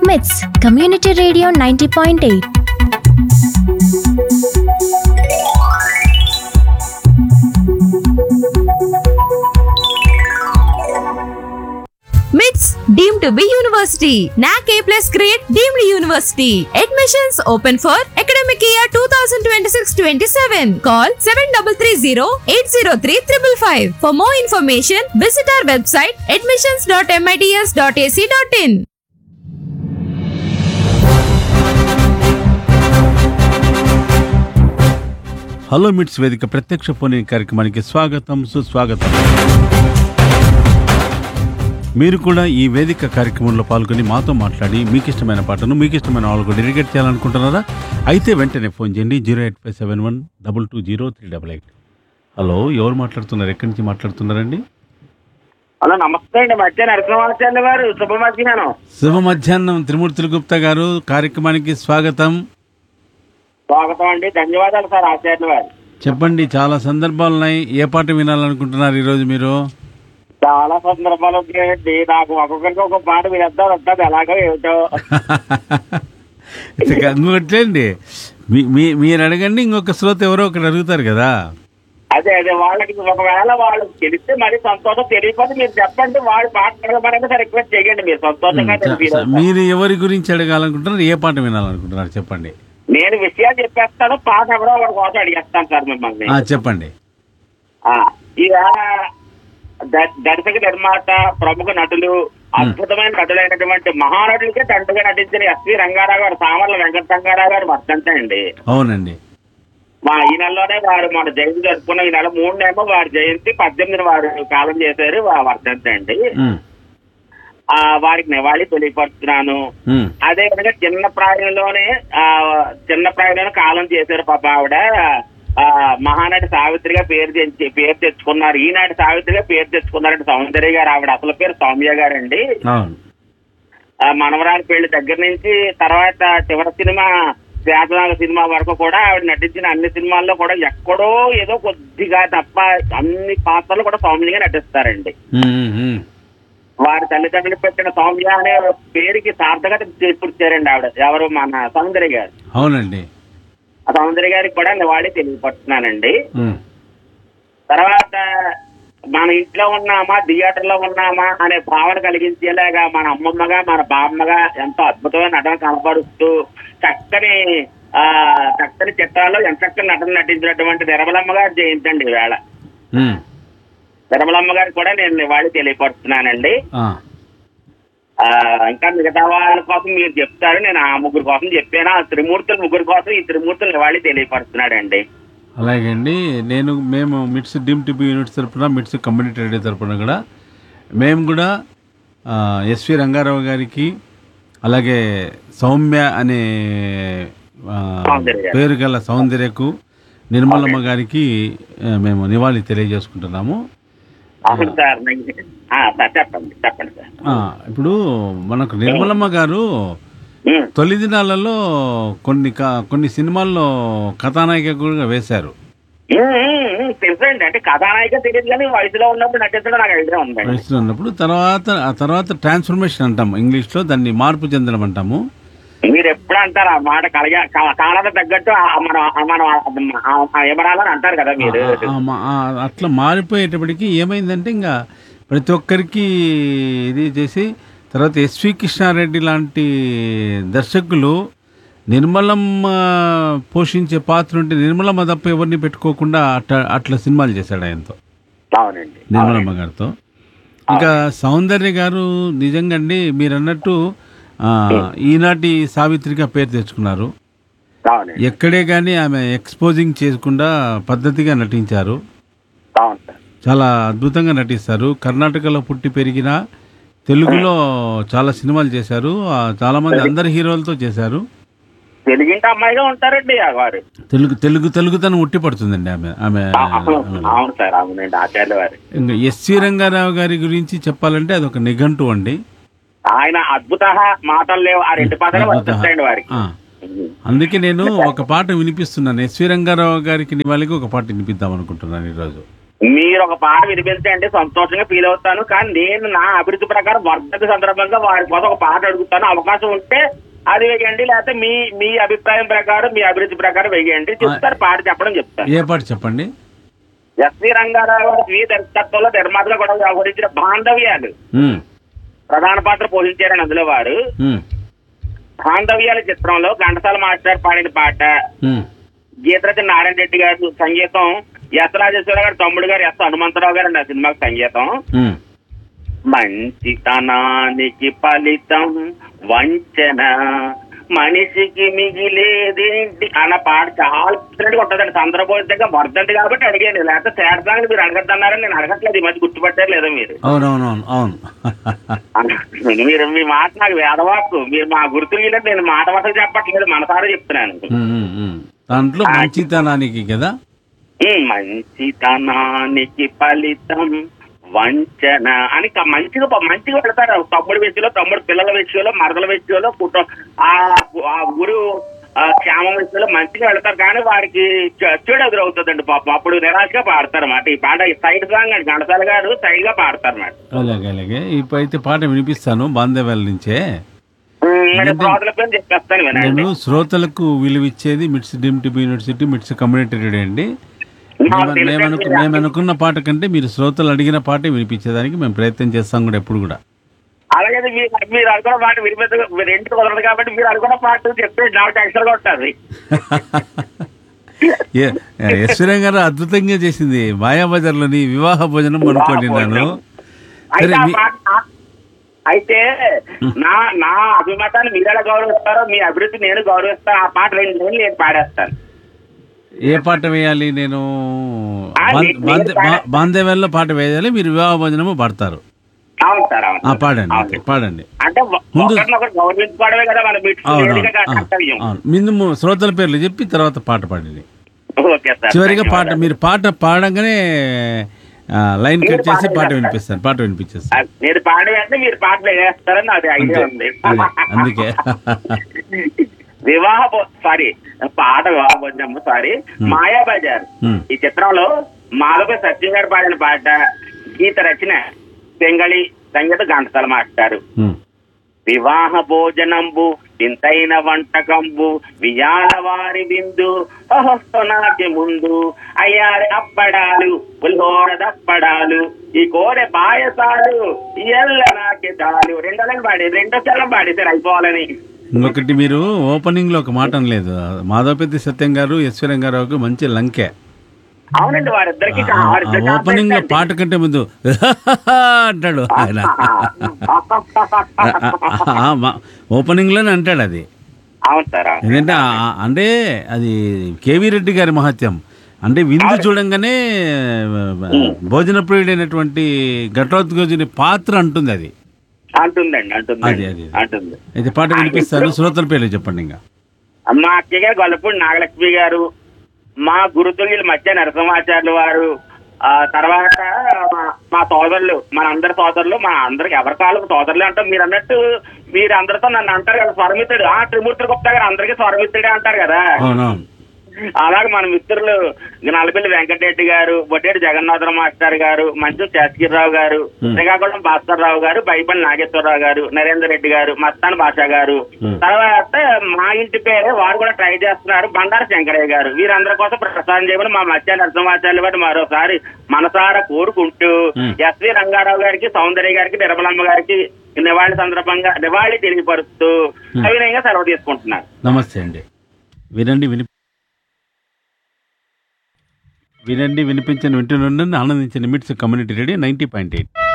మిట్స్ community radio ninety point eight MITS deemed to be university NAAC A plus grade deemed university admissions open for academic year two thousand twenty six twenty seven call seven double three zero eight zero three triple five for more information visit our website admissions dot MITS dot AC dot in hello MITS వేదిక ప్రత్యక్ష phone in కార్యక్రమానికి స్వాగతం సుస్వాగతం మీరు కూడా ఈ వేదిక కార్యక్రమంలో పాల్గొని మాతో మాట్లాడి మీకు ఇష్టమైన పాటను మీకు ఇష్టమైన వాళ్ళకు డెడికేట్ చేయాలనుకుంటున్నారా అయితే వెంటనే ఫోన్ చేయండి zero eight five seven one double two zero three double eight hello ఎవరు మాట్లాడుతున్నారు ఎక్కడి నుంచి మాట్లాడుతున్నారండి హలో నమస్తే అండి మధ్య నరసింహాచార్య గారు శుభ మధ్యాహ్నం శుభ మధ్యాహ్నం త్రిమూర్తుల గుప్తా గారు కార్యక్రమానికి స్వాగతం స్వాగతం అండి ధన్యవాదాలు సార్ ఆచార్య గారు చెప్పండి చాలా సందర్భాలు ఉన్నాయి ఏ పాట వినాలనుకుంటున్నారు ఈరోజు మీరు చాలా సందర్భాలు ఉంటాయండి నాకు ఒక్కొక్కరికి ఒక పాట వినేద్దాం వస్తుంది ఎలాగో ఏమిటో ఇంకొకట్లేండి మీ మీ- మీరు అడగండి ఇంకొక శ్రోత ఎవరో ఒకరు అడుగుతారు కదా అదే అదే వాళ్ళకి ఒకవేళ వాళ్ళు తెలిస్తే మరి సంతోషం తెలియకపోతే మీరు చెప్పండి వాళ్ళు పాట పాడమని సార్ రిక్వెస్ట్ చేయండి మీరు సంతోషంగా స- స- మీరు ఎవరి గురించి అడగాలనుకుంటున్నారు ఏ పాట వినాలనుకుంటున్నారు చెప్పండి నేను విషయాలు చెప్పేస్తాను పాట ఎవరో ఒకటి కోసం అడిగేస్తాను సార్ మిమ్మల్ని ఆ, చెప్పండి ఆ, ఈవేళ ద- దర్శక నిర్మాత ప్రముఖ నటులు అద్భుతమైన నటులైనటువంటి మహానటులకే తండ్రిగా నటించిన ఎస్వి రంగారావు గారు సామర్ల వెంకట రంగారావు గారు వర్తంతే అండి అవునండి మా ఈ నెలలోనే వారు మన జయంతి జరుపుకున్న ఈ నెల మూడునేమో వారి జయంతి పద్దెనిమిది వారు కాలం చేశారు వా- వర్తంతే అండి ఉమ్, ఆ వారికి నివాళి తెలియపరుస్తున్నాను ఉమ్, అదే విధంగా చిన్న ప్రాయంలోనే ఆ చిన్న ప్రాయంలోనే కాలం చేశారు పాప ఆవిడ ఆ మహానటి సావిత్రిగా పేరు తెచ్చి పేరు తెచ్చుకున్నారు ఈనాటి సావిత్రిగా పేరు తెచ్చుకున్నారంటే సౌందర్య గారు ఆవిడ అసలు పేరు సౌమ్య గారండి అవును ఆ మనవరాలి పెళ్లి దగ్గర నుంచి తర్వాత చివరి సినిమా శాతనాగ సినిమా వరకు కూడా ఆవిడ నటించిన అన్ని సినిమాల్లో కూడా ఎక్కడో ఏదో కొద్దిగా తప్ప అన్ని పాత్రలు కూడా సౌమ్యంగా నటిస్తారండి ఉమ్, ఉమ్, ఉమ్. వారి తల్లిదండ్రులు పెట్టిన సౌమ్య అనే పేరుకి సార్థకత చేకూర్చారండి ఆవిడ ఎవరు మన సౌందర్య గారు అవునండి ఆ సౌందర్య గారికి కూడా నివాళి తెలియపడుతున్నానండి ఉమ్, తర్వాత మన ఇంట్లో ఉన్నామా థియేటర్ లో ఉన్నామా అనే భావన కలిగించేలాగా మన అమ్మమ్మగా మన బామ్మగా ఎంతో అద్భుతమైన నటన కనపరుస్తూ చక్కని ఆ చక్కని చిత్రాల్లో ఎంత చక్కని నటన నటించినటువంటి నిర్మలమ్మ గారు జయంతండి ఈవేళ ఉమ్, నిర్మలమ్మ గారికి కూడా నేను నివాళి తెలియపడుతున్నానండి ఆ, ఆ ఇంకా మిగతా వాళ్ళ కోసం మీరు చెప్తారు నేను ఆ ముగ్గురు కోసం చెప్పాను ఆ త్రిమూర్తులు ముగ్గురు కోసం ఈ త్రిమూర్తులు నివాళి తెలియపడుతున్నాడండి అలాగే అండి నేను మేము మిట్స్ డిమ్ టిబి యూనిట్స్ తరపున మిట్స్ కమ్యూనిటీ రేడియో తరపున కూడా మేము కూడా ఆ, ఎస్వి రంగారావు గారికి అలాగే సౌమ్య అనే ఆ, సౌందర్య గారు. పేరు గల సౌందర్యకు నిర్మలమ్మ గారికి ఆ, మేము నివాళి తెలియజేసుకుంటున్నాము అవును సార్ నేను- ఆ, సార్ చెప్పండి చెప్పండి సార్ ఆ, ఇప్పుడు మనకు నిర్మలమ్మ గారు ఉమ్. తొలి దినాలలో కొన్ని క- కొన్ని సినిమాల్లో కథానాయిక కూడా వేశారు ఉమ్, ఉమ్, ఉమ్, తెలుసండి అంటే కథానాయిక తెలియదు కానీ వయసులో ఉన్నప్పుడు నటించడం నాకు ఐడియా ఉందండి వయసులో ఉన్నప్పుడు తర్వాత ఆ తర్వాత ట్రాన్స్ఫర్మేషన్ అంటాం ఇంగ్లీష్లో దాన్ని మార్పు చెందడం అంటాము మీరు ఎప్పుడు అంటారు ఆ మాట కలగ కా- కాలానికి తగ్గట్టు ఆ- మనం ఆ- మనం ఆ- ఆ యమరాలని అంటారు కదా మీరు ఆ- ఆ- మా- ఆ అట్లా మారిపోయేటప్పటికి ఏమైందంటే ఇంకా ప్రతి ఒక్కరికి ఇది చేసి తర్వాత ఎస్వి కృష్ణారెడ్డి లాంటి దర్శకులు నిర్మలమ్మ పోషించే పాత్ర ఉంటే నిర్మలమ్మ తప్ప ఎవరిని పెట్టుకోకుండా అట్లా అట్లా సినిమాలు చేశాడు ఆయనతో అవునండి నిర్మలమ్మ గారితో ఇంకా సౌందర్య గారు నిజంగా అండి మీరు అన్నట్టు ఆ, ఈనాటి సావిత్రిగా పేరు తెచ్చుకున్నారు అవునండి ఎక్కడే కానీ ఆమె ఎక్స్పోజింగ్ చేయకుండా పద్ధతిగా నటించారు అవును సార్ చాలా అద్భుతంగా నటిస్తారు కర్ణాటకలో పుట్టి పెరిగిన తెలుగులో చాలా సినిమాలు చేశారు ఆ, చాలా మంది అందరి హీరోలతో చేశారు తెలుగింటి అమ్మాయిగా ఉంటారండి ఆ వారు తెలుగు తెలుగు తెలుగుతనం ఉట్టి పడుతుందండి ఆమె ఆమె ఆ, అవును ఆమె. అవును సార్ అవునండి ఆచార్య వారు ఇంకా ఎస్వి రంగారావు గారి గురించి చెప్పాలంటే అదొక నిఘంటు అండి ఆయన అద్భుత మాటలు లేవు ఆ రెండు పదాలు అద్భుత. వర్తిస్తాయండి వారికి ఆ. అందుకే నేను ఒక పాట వినిపిస్తున్నాను ఎస్వి రంగారావు గారికి నివాళికి ఒక పాట వినిపిద్దాం అనుకుంటున్నాను ఈరోజు మీరు ఒక పాట వినిపించండి సంతోషంగా ఫీల్ అవుతాను కానీ నేను నా అభిరుచి ప్రకారం వర్ధంతి సందర్భంగా వారి కోసం ఒక పాట అడుగుతాను అవకాశం ఉంటే అది వేయండి లేకపోతే మీ మీ అభిప్రాయం ప్రకారం మీ అభిరుచి ప్రకారం వేయండి చెప్తారు పాట చెప్పడం చెప్తారు ఏ పాట చెప్పండి ఎస్వి రంగారావు గారు స్వీయ దర్శకత్వంలో నిర్మాతగా కూడా వ్యవహరించిన బాంధవ్యాలు ఉమ్, ప్రధాన పాత్ర పోషించారని అందులో వారు ఉమ్, బాంధవ్యాల చిత్రంలో ఘంటసాల మాస్టర్ పాడిన పాట ఉమ్. గీతరచన నారాయణ రెడ్డి గారు సంగీతం ఎస్ రాజేశ్వర గారు తమ్ముడు గారు ఎస్ హనుమంతరావు గారు అండి ఆ సినిమాకి సంగీతం ఉమ్. మంచితనానికి ఫలితం వంచన మనిషికి మిగిలేదేంటి అన్న పాట చాలా డిఫరెంట్ ఉంటుందండి సందర్భోచితంగా వర్ధంతి కాబట్టి అడిగాను లేకపోతే తేడదానికి మీరు అడగద్దన్నారని నేను అడగట్లేదు ఈ మధ్య గుర్తుపట్టారు లేదా మీరు అవునవునవును అవును మీరు మీ మాట నాకు వేదవాక్కు మీరు మా గుర్తు నేను మాట వరకు చెప్పట్లేదు మనసారా చెప్తున్నాను ఉమ్, ఉమ్, ఉమ్. దాంట్లో మంచితనానికి కదా ఉమ్, మంచితనానికి ఫలితం వంచన అని క- మంచిగా మంచిగా పెడతారు తమ్ముడు విషయంలో తమ్ముడు పిల్లల విషయంలో మరదల విషయంలో కుటుంబ ఆ ఆ ఊరు ఆ, క్షేమం విషయంలో మంచిగా వెళ్తారు కానీ వారికి చె- చెడు ఎదురవుతుందండి పాపం అప్పుడు నిరాశగా పాడతారు అన్నమాట ఈ పాట సైడ్ సాంగ్ అండి ఘంటసాల గారు సైడ్ గా పాడతారు అన్నమాట అలాగే అలాగే ఇప్పుడైతే పాట వినిపిస్తాను బాంధవ్యాల నుంచే ఉమ్, మరి ఏంటంటే- శ్రోతల పేరు చెప్పేస్తాను వినండి నేను శ్రోతలకు విలువిచ్చేది MITS deemed to be university MITS community radio అండి నాకు మేము- తెలుసండి మేము అనుకు- మేము అనుకున్న పాట కంటే మీరు శ్రోతలు అడిగిన పాటే వినిపించేదానికి మేము ప్రయత్నం చేస్తాం కూడా ఎప్పుడు కూడా అలాగే మీరు మీరు అనుకున్న పాట వినిపించ మీరు ఇంటికి కుదరదు కాబట్టి మీరు అనుకున్న పాట చెప్తే నాకు టెన్షన్ గా ఉంటుంది ఏ- యశ్వరం గారు అద్భుతంగా చేసింది మాయాబజార్లోని వివాహ భోజనం అనుకోండి నేను అయితే సరే ఆ మీ- పాట నా- అయితే నా నా అభిమతాన్ని మీరు ఎలా గౌరవిస్తారో మీ అభివృద్ధి నేను గౌరవిస్తాను ఆ పాట రెండు రోజులు నేను పాడేస్తాను ఏ పాట వేయాలి నేను ఆ, బాం- మీ- బాంధ- మీరు పాడ- బా- బాంధవ్యాల్లో పాట వేయాలి మీరు వివాహ భోజనము పాడతారు అవును సార్ అవును ఆ సార్. పాడండి అవును. ఓకే, పాడండి అంటే ఒక- ముందు- ఒకరినొకరు గౌరవించుకోవడమే కదా మన మిట్స్ అవును వేదిక అవును, కర్తవ్యం అవును ముందు ము- శ్రోతల పేర్లు చెప్పి తర్వాత పాట పాడండి ఓకే సార్ చివరిగా పాట ధన్యవాదాలు. మీరు పాట పాడంగానే ఆ, లైన్ మీరు కట్ చేసి పాట పాట వేస్తారు. వినిపిస్తాను పాట వినిపించేస్తాను ఆ, మీరు పాడ వెంటనే మీరు పాటలు వేస్తారని నాకు ఐడియా అంతే ఉంది అదే, అందుకే వివాహ సారీ పాట వివాహ భోజనము సారీ మాయా బజార్ ఉమ్, ఈ చిత్రంలో మాలపై సత్యం గారు పాడిన పాట గీత రచన బెంగళి సంగీత ఘంటసాల మాస్టారు ఉమ్. వివాహ భోజనంబు వింతైన వంటకంబు వియాల వారి బిందు ఓహో నాటి ముందు అయ్యారి అప్పడాలు పులిహోర దప్పడాలు ఈ కోరె పాయసాలు ఎల్ల నాకి తాలు రెండోలని పాడి రెండో చల్లం పాడి సార్ అయిపోవాలని ఇంకొకటి మీరు ఓపెనింగ్ లో ఒక మాట అనలేదు మాధవపెద్ది సత్యం గారు ఈశ్వరం గారు మంచి లంకే అవునండి వారిద్దరికి ఆ, ఆ ఓపెనింగ్ లో పాట కంటే ముందు అంటాడు ఆయన ఓపెనింగ్ లోనే అంటాడు అది అవును సార్ అవును. ఎందుకంటే ఆ- ఆ- అంటే అది కేవీ రెడ్డి గారి మహత్యం అంటే విందు చూడంగానే భోజన ప్రియుడైనటువంటి ఘటోద్గోజుని పాత్ర అంటుంది అది అంటుందండి అంటుంది అది, అది. అంటుంది అయితే పాట వినిపిస్తాను శ్రోతల పేర్లు చెప్పండి ఇంకా మా అక్కయ్య గారు గొల్లపూడి నాగలక్ష్మి గారు మా గురుతుల్యులు మధ్య నరసింహాచార్యులు వారు ఆ తర్వాత మా- మా సోదరులు మన అందరి సోదరులు మా అందరికి ఎవరి కాలం సోదరులు అంటారు మీరు అన్నట్టు మీరు అందరితో నన్ను అంటారు కదా స్వరమిత్రుడు ఆ త్రిమూర్తి గుప్తా గారు అందరికీ స్వరమిత్రుడే అంటారు కదా అవునవును అలాగే మన మిత్రులు నలపల్లి వెంకటరెడ్డి గారు బొట్టేటి జగన్నాథరావు మాస్టర్ గారు మంచు శాసగిరిరావు గారు Hmm. శ్రీకాకుళం భాస్కర్ రావు గారు బైపల్లి నాగేశ్వరరావు గారు నరేందర్ రెడ్డి గారు మస్తాన్ భాషా గారు Hmm. తర్వాత మా ఇంటి పేరే వారు కూడా ట్రై చేస్తున్నారు బండారు శంకరయ్య గారు వీరందరి కోసం ప్రసాదం చేయమని మా మధ్య నరసింహాచార్యులు వారు మరోసారి మనసారా కోరుకుంటూ Hmm. ఎస్వి రంగారావు గారికి సౌందర్య గారికి నిర్మలమ్మ గారికి నివాళి సందర్భంగా నివాళి తెలియపరుస్తూ Hmm. సవినయంగా సెలవు తీసుకుంటున్నారు నమస్తే అండి వినండి విని వినండి వినిపించండి వింటున్నాను ఆనందించండి MITS community radio ninety point eight